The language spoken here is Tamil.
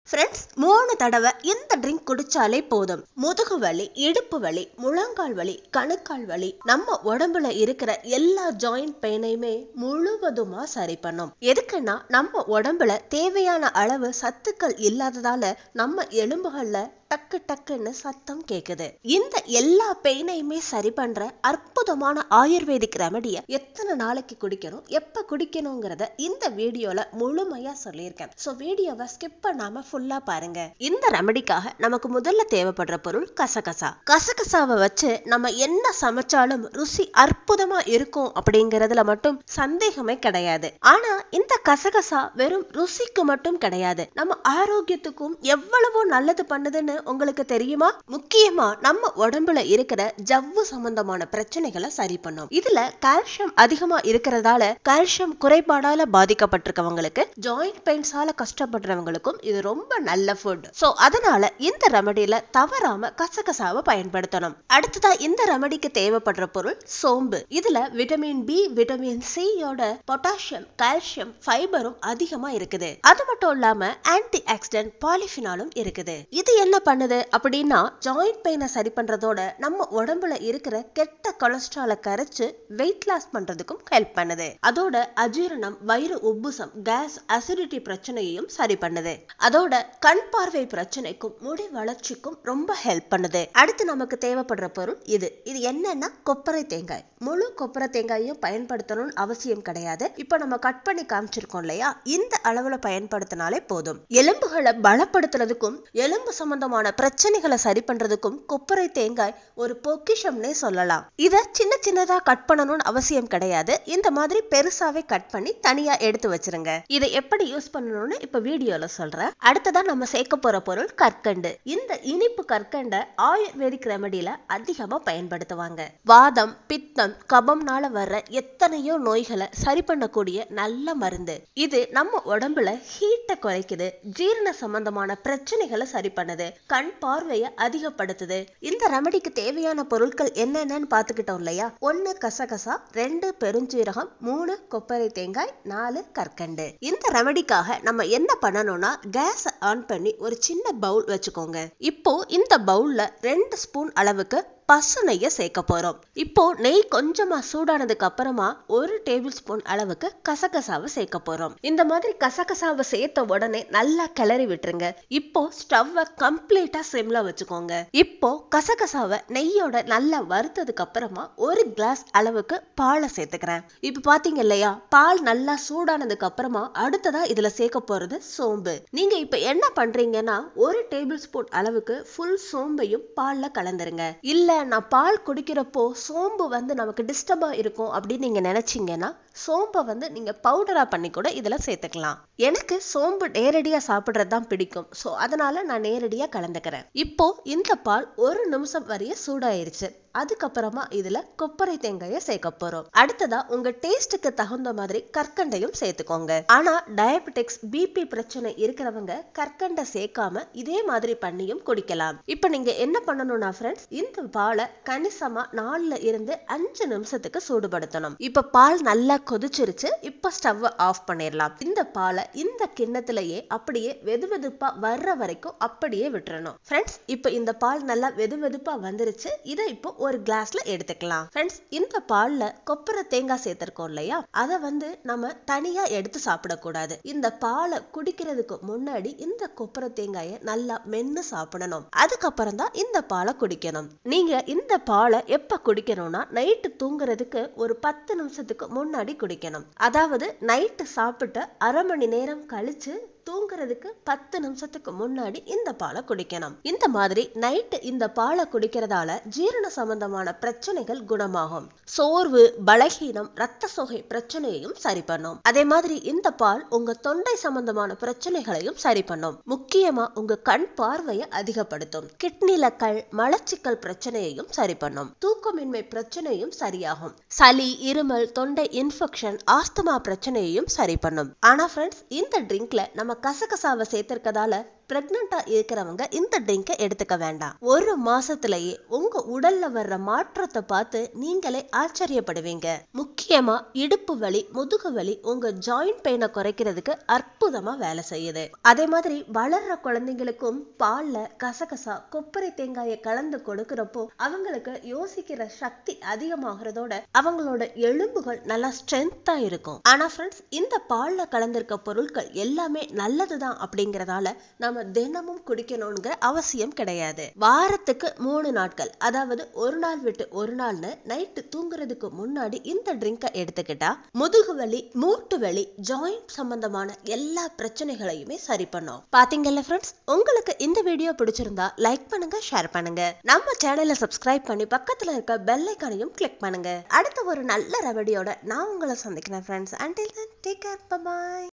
ஃப்ரெண்ட்ஸ் மூணு தடவை இந்த ட்ரிங்க் குடிச்சாலே போதும் முதுகு வலி இடுப்பு வலி முழங்கால் வலி கணுக்கால் வலி நம்ம உடம்புல இருக்கிற எல்லா ஜாயிண்ட் பெயினையுமே முழுவதுமா சரி பண்ணும் எதுக்குன்னா நம்ம உடம்புல தேவையான அளவு சத்துக்கள் இல்லாததால நம்ம எலும்புகள்ல டக்கு டக்குன்னு சத்தம் கேக்குது இந்த எல்லா பெயினையுமே சரி பண்ற அற்புதமான ஆயுர்வேதிக் ரெமடிய எத்தனை நாளைக்கு குடிக்கணும் எப்ப குடிக்கணுங்கிறத இந்த வீடியோல முழுமையா சொல்லியிருக்கேன் சோ வீடியோவை ஸ்கிப் பண்ணாம ஃபுல்லா பாருங்க இந்த ரெமடிக்காக நமக்கு முதல்ல தேவைப்படுற பொருள் கசகசா கசகசாவை வச்சு நம்ம என்ன சமைச்சாலும் ருசி அற்புதமா இருக்கும் அப்படிங்கறதுல மட்டும் சந்தேகமே கிடையாது ஆனா இந்த கசகசா வெறும் ருசிக்கு மட்டும் கிடையாது நம்ம ஆரோக்கியத்துக்கும் எவ்வளவோ நல்லது பண்ணுதுன்னு உங்களுக்கு தெரியுமா முக்கியமா நம்ம உடம்புல இருக்கிற ஜவ்வு சம்பந்தமான பிரச்சனைகளை சரி பண்ணும் இதுல கால்சியம் அதிகமா இருக்கிறதால கால்சியம் குறைபாடால பாதிக்கப்பட்டிருக்கவங்களுக்கு ஜாயிண்ட் பெயின்ஸால கஷ்டப்படுறவங்களுக்கும் இது ரொம்ப நல்ல ஃபுட் சோ அதனால இந்த ரெமடியில தவறாம கசகசாவை பயன்படுத்தணும் அடுத்ததா இந்த ரெமடிக்கு தேவைப்படுற பொருள் சோம்பு இதுல விட்டமின் பி விட்டமின் சியோட பொட்டாசியம் கால்சியம் ஃபைபரும் அதிகமா இருக்குது அது மட்டும் இல்லாம ஆன்டி ஆக்சிடென்ட் பாலிஃபினாலும் இருக்குது இது என்ன பண்ணுது அப்படின்னா ஜாயிண்ட் பெயினை சரி பண்றதோட நம்ம உடம்புல இருக்கிற கெட்ட கொலஸ்ட்ராலை கரைச்சு வெயிட் லாஸ் பண்றதுக்கும் ஹெல்ப் பண்ணுது அதோட அஜீரணம் வயிறு உப்புசம் கேஸ் அசிடிட்டி பிரச்சனையையும் சரி பண்ணுது அதோட கண் பார்வை பிரச்சனைக்கும் முடி வளர்ச்சிக்கும் ரொம்ப ஹெல்ப் பண்ணுது அடுத்து நமக்கு தேவைப்படுற பொருள் இது இது என்னன்னா கொப்பரை தேங்காய் முழு கொப்பரை தேங்காயையும் பயன்படுத்தணும்னு அவசியம் கிடையாது இப்ப நம்ம கட் பண்ணி காமிச்சிருக்கோம் இல்லையா இந்த அளவுல பயன்படுத்தினாலே போதும் எலும்புகளை பலப்படுத்துறதுக்கும் எலும்பு சம்பந்தமான பிரச்சனைகளை சரி பண்றதுக்கும் கொப்பரை தேங்காய் ஒரு பொக்கிஷம்னே சொல்லலாம் இத சின்ன சின்னதா கட் பண்ணணும்னு அவசியம் கிடையாது இந்த மாதிரி பெருசாவே கட் பண்ணி தனியா எடுத்து வச்சிருங்க இதை எப்படி யூஸ் பண்ணணும்னு இப்ப வீடியோல சொல்றேன் அடுத்ததா நம்ம சேர்க்க போற பொருள் கற்கண்டு இந்த இனிப்பு கற்கண்டை ஆயுர்வேதிக் ரெமடியில அதிகமா பயன்படுத்துவாங்க வாதம் பித்தம் கபம்னால வர்ற எத்தனையோ நோய்களை சரி பண்ணக்கூடிய நல்ல மருந்து இது நம்ம உடம்புல ஹீட்டை குறைக்குது ஜீரண சம்பந்தமான பிரச்சனைகளை சரி பண்ணுது கண் பார்வையை அதிகப்படுத்துது இந்த ரெமடிக்கு தேவையான பொருட்கள் என்னென்னன்னு பாத்துக்கிட்டோம் இல்லையா ஒன்னு கசகசா ரெண்டு பெருஞ்சீரகம் மூணு கொப்பரை தேங்காய் நாலு கற்கண்டு இந்த ரெமடிக்காக நம்ம என்ன பண்ணணும்னா கேஸ் ஆன் பண்ணி ஒரு சின்ன பவுல் வச்சுக்கோங்க இப்போ இந்த பவுல்ல ரெண்டு ஸ்பூன் அளவுக்கு பசு நெய்யை சேர்க்க போறோம் இப்போ நெய் கொஞ்சமா சூடானதுக்கு அப்புறமா ஒரு டேபிள் ஸ்பூன் அளவுக்கு கசகசாவை சேர்க்க போறோம் இந்த மாதிரி கசகசாவை சேர்த்த உடனே நல்லா கிளறி விட்டுருங்க இப்போ ஸ்டவ்வை கம்ப்ளீட்டா சிம்ல வச்சுக்கோங்க இப்போ கசகசாவை நெய்யோட நல்லா வறுத்ததுக்கு அப்புறமா ஒரு கிளாஸ் அளவுக்கு பாலை சேர்த்துக்கிறேன் இப்போ பாத்தீங்க இல்லையா பால் நல்லா சூடானதுக்கு அப்புறமா அடுத்ததா இதுல சேர்க்க போறது சோம்பு நீங்க இப்ப என்ன பண்றீங்கன்னா ஒரு டேபிள் ஸ்பூன் அளவுக்கு ஃபுல் சோம்பையும் பால்ல கலந்துருங்க இல்ல நான் பால் குடிக்கிறப்போ சோம்பு வந்து நமக்கு டிஸ்டர்பா இருக்கும் அப்படின்னு நீங்க நினைச்சீங்கன்னா சோம்பை வந்து நீங்க பவுடரா பண்ணி கூட இதுல சேர்த்துக்கலாம் எனக்கு சோம்பு நேரடியா சாப்பிடுறது தான் பிடிக்கும் ஸோ அதனால நான் நேரடியா கலந்துக்கிறேன் இப்போ இந்த பால் ஒரு நிமிஷம் வரைய சூடாயிருச்சு அதுக்கப்புறமா இதுல கொப்பரை தேங்காயை சேர்க்க போறோம் அடுத்ததா உங்க டேஸ்ட்டுக்கு தகுந்த மாதிரி கற்கண்டையும் சேர்த்துக்கோங்க ஆனா டயபெட்டிக்ஸ் பிபி பிரச்சனை இருக்கிறவங்க கற்கண்டை சேர்க்காம இதே மாதிரி பண்ணியும் குடிக்கலாம் இப்ப நீங்க என்ன பண்ணணும்னா ஃப்ரெண்ட்ஸ் இந்த பாலை கணிசமா நாலுல இருந்து அஞ்சு நிமிஷத்துக்கு சூடுபடுத்தணும் இப்ப பால் நல்லா கொதிச்சிருச்சு இப்ப ஸ்டவ் ஆஃப் பண்ணிடலாம் இந்த பாலை இந்த கிண்ணத்திலேயே அப்படியே வெது வெதுப்பா வர்ற வரைக்கும் அப்படியே விட்டுறணும் ஃப்ரெண்ட்ஸ் இப்ப இந்த பால் நல்லா வெது வெதுப்பா வந்துருச்சு இதை இப்போ ஒரு கிளாஸ்ல எடுத்துக்கலாம் ஃப்ரெண்ட்ஸ் இந்த பால்ல கொப்பரை தேங்காய் சேர்த்திருக்கோம் இல்லையா அதை வந்து நம்ம தனியா எடுத்து சாப்பிடக்கூடாது இந்த பாலை குடிக்கிறதுக்கு முன்னாடி இந்த கொப்பரை தேங்காயை நல்லா மென்னு சாப்பிடணும் அதுக்கப்புறம் தான் இந்த பாலை குடிக்கணும் நீங்க இந்த பாலை எப்ப குடிக்கணும்னா நைட்டு தூங்குறதுக்கு ஒரு பத்து நிமிஷத்துக்கு முன்னாடி குடிக்கணும் அதாவது நைட்டு சாப்பிட்டு அரை மணி நேரம் கழிச்சு தூங்குறதுக்கு பத்து நிமிஷத்துக்கு முன்னாடி இந்த பாலை குடிக்கணும் இந்த மாதிரி நைட்டு இந்த பாலை குடிக்கிறதால ஜீரண சம்பந்தமான பிரச்சனைகள் குணமாகும் சோர்வு பலகீனம் ரத்த சோகை பிரச்சனையையும் சரி பண்ணும் அதே மாதிரி இந்த பால் உங்க தொண்டை சம்பந்தமான பிரச்சனைகளையும் சரி பண்ணும் முக்கியமா உங்க கண் பார்வையை அதிகப்படுத்தும் கிட்னில கல் மலச்சிக்கல் பிரச்சனையையும் சரி பண்ணும் தூக்கமின்மை பிரச்சனையும் சரியாகும் சளி இருமல் தொண்டை இன்ஃபெக்ஷன் ஆஸ்துமா பிரச்சனையையும் சரி பண்ணும் ஆனா ஃப்ரெண்ட்ஸ் இந்த ட்ரிங்க்ல நம்ம கசகசாவை சேர்த்திருக்கதால பிரெக்னண்டா இருக்கிறவங்க இந்த ட்ரிங்கை எடுத்துக்க வேண்டாம் ஒரு மாசத்திலேயே உங்க உடல்ல வர்ற மாற்றத்தை பார்த்து நீங்களே ஆச்சரியப்படுவீங்க முக்கியமா இடுப்பு வலி முதுகு வலி உங்க ஜாயிண்ட் பெயினை குறைக்கிறதுக்கு அற்புதமா வேலை செய்யுது அதே மாதிரி வளர்ற குழந்தைங்களுக்கும் பால்ல கசகசா கொப்பரை தேங்காயை கலந்து கொடுக்கறப்போ அவங்களுக்கு யோசிக்கிற சக்தி அதிகமாகிறதோட அவங்களோட எலும்புகள் நல்லா ஸ்ட்ரென்த்தா இருக்கும் ஆனா ஃப்ரெண்ட்ஸ் இந்த பால்ல கலந்திருக்க பொருட்கள் எல்லாமே நல்லதுதான் அப்படிங்கறதால நம்ம தினமும் குடிக்கணுங்கிற அவசியம் கிடையாது வாரத்துக்கு மூணு நாட்கள் அதாவது ஒரு நாள் விட்டு ஒரு நாள்னு நைட்டு தூங்குறதுக்கு முன்னாடி இந்த ட்ரிங்கை எடுத்துக்கிட்டா முதுகு வலி மூட்டு வலி ஜாயிண்ட் சம்பந்தமான எல்லா பிரச்சனைகளையுமே சரி பண்ணும் பாத்தீங்கல்ல ஃப்ரெண்ட்ஸ் உங்களுக்கு இந்த வீடியோ பிடிச்சிருந்தா லைக் பண்ணுங்க ஷேர் பண்ணுங்க நம்ம சேனலை சப்ஸ்கிரைப் பண்ணி பக்கத்துல இருக்க பெல் ஐக்கானையும் கிளிக் பண்ணுங்க அடுத்த ஒரு நல்ல ரெவடியோட நான் உங்களை சந்திக்கிறேன் friends until then take care by